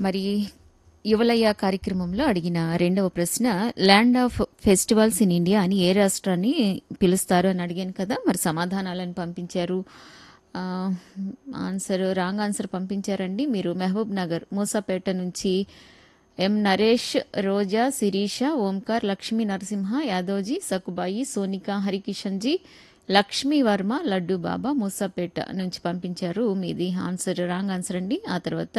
మరి యువలయ్య కార్యక్రమంలో అడిగిన రెండవ ప్రశ్న land of festivals in India అని ఏ రాష్ట్రాన్ని పిలుస్తారు అని అడిగాను కదా మరి సమాధానాలను పంపించారు ఆ, ఆన్సర్ రాంగ్ ఆన్సర్ పంపించారండి మీరు మహబూబ్ నగర్ మూసాపేట నుంచి ఎం నరేష్ రోజా శిరీష ఓంకార్ లక్ష్మీ నరసింహ యాదవ్జీ సకుబాయి సోనిక హరికిషన్ జీ లక్ష్మీ వర్మ లడ్డు బాబా మూసాపేట నుంచి పంపించారు మీది ఆన్సర్ రాంగ్ ఆన్సర్ అండి ఆ తర్వాత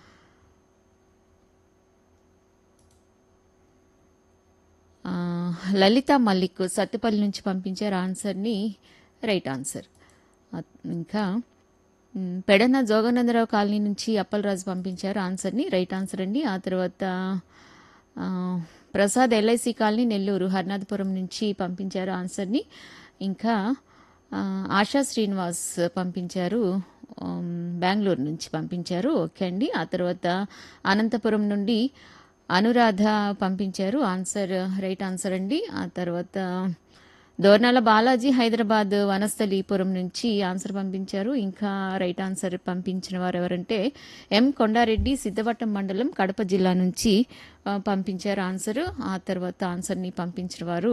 ఆ, లలిత మల్లిక్ సత్తుపల్లి నుంచి పంపించారు ఆన్సర్ని రైట్ ఆన్సర్ ఆ, ఇంకా మ్, పెడన జోగానందరావు కాలనీ నుంచి అప్పలరాజు పంపించారు ఆన్సర్ని రైట్ ఆన్సర్ అండి ఆ తర్వాత ఆ, ప్రసాద్ ఎల్ఐసి కాలనీ నెల్లూరు హర్నాథపురం నుంచి పంపించారు ఆన్సర్ని ఇంకా ఆ, ఆశా శ్రీనివాస్ పంపించారు ఉమ్, బెంగళూరు నుంచి పంపించారు ఓకే అండి ఆ తర్వాత అనంతపురం నుండి అనురాధ పంపించారు ఆన్సర్ రైట్ ఆన్సర్ అండి ఆ తర్వాత దోర్నాల బాలాజీ హైదరాబాద్ వనస్థలీపురం నుంచి ఆన్సర్ పంపించారు ఇంకా రైట్ ఆన్సర్ పంపించిన వారు ఎవరంటే ఎం కొండారెడ్డి సిద్ధవటం మండలం కడప జిల్లా నుంచి ఆ, పంపించారు ఆన్సర్ ఆ తర్వాత ఆన్సర్ని పంపించిన వారు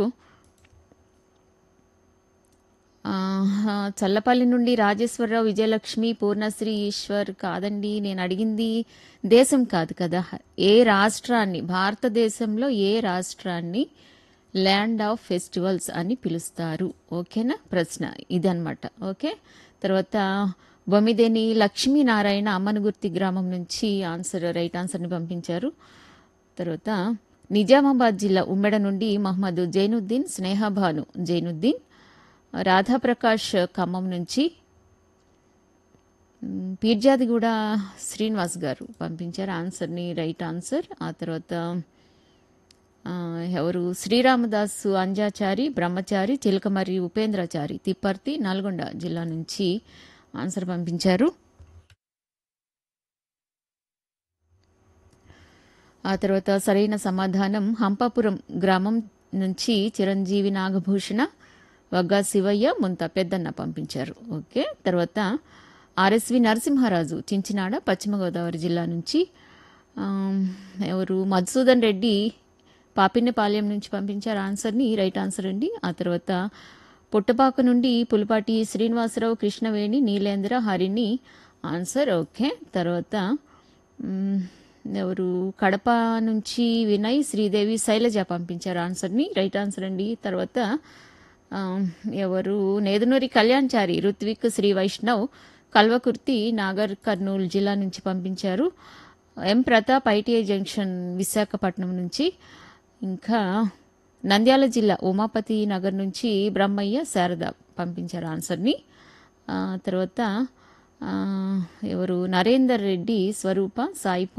ఆ, చల్లపల్లి నుండి రాజేశ్వరరావు విజయలక్ష్మి పూర్ణశ్రీ ఈశ్వర్ కాదండి నేను అడిగింది దేశం కాదు కదా ఏ రాష్ట్రాన్ని భారతదేశంలో ఏ రాష్ట్రాన్ని ల్యాండ్ ఆఫ్ ఫెస్టివల్స్ అని పిలుస్తారు ఓకేనా ప్రశ్న ఇదన్నమాట ఓకే తర్వాత బొమ్మిదేని లక్ష్మీనారాయణ అమ్మనగుర్తి గ్రామం నుంచి ఆన్సర్ రైట్ ఆన్సర్ని పంపించారు తర్వాత నిజామాబాద్ జిల్లా ఉమ్మెడ నుండి మహమ్మద్ జైనుద్దీన్ స్నేహభాను జైనుద్దీన్ రాధాప్రకాష్ ఖమ్మం నుంచి మ్, పీర్జాదిగూడ శ్రీనివాస్ గారు పంపించారు ఆన్సర్ని రైట్ ఆన్సర్ ఆ తర్వాత ఆ, ఎవరు శ్రీరామదాసు అంజాచారి బ్రహ్మచారి చిలకమర్రి ఉపేంద్రచారి తిప్పర్తి నల్గొండ జిల్లా నుంచి ఆన్సర్ పంపించారు ఆ తర్వాత సరైన సమాధానం హంపాపురం గ్రామం నుంచి చిరంజీవి నాగభూషణ వగ్గా శివయ్య ముంత పెద్దన్న పంపించారు ఓకే తర్వాత ఆర్ఎస్వి నరసింహారాజు చించినాడ పశ్చిమ గోదావరి జిల్లా నుంచి ఆమ్, ఎవరు మధుసూదన్ రెడ్డి పాపిన్నపాలెం నుంచి పంపించారు ఆన్సర్ని రైట్ ఆన్సర్ అండి ఆ తర్వాత పుట్టపాక నుండి పులిపాటి శ్రీనివాసరావు కృష్ణవేణి నీలేంద్ర హరిణి ఆన్సర్ ఓకే తర్వాత మ్, ఎవరు కడప నుంచి వినయ్ శ్రీదేవి శైలజ పంపించారు ఆన్సర్ని రైట్ ఆన్సర్ అండి తర్వాత ఆ, ఎవరు నేదునూరి కళ్యాణ్చారి రుత్విక్ శ్రీ వైష్ణవ్ కల్వకుర్తి నాగర్ కర్నూలు జిల్లా నుంచి పంపించారు M Pratap ITI junction Visakhapatnam నుంచి ఇంకా నంద్యాల జిల్లా ఉమాపతి నగర్ నుంచి బ్రహ్మయ్య శారద పంపించారు ఆన్సర్ని ఆ, తర్వాత ఆ, ఎవరు నరేందర్ రెడ్డి స్వరూప సాయి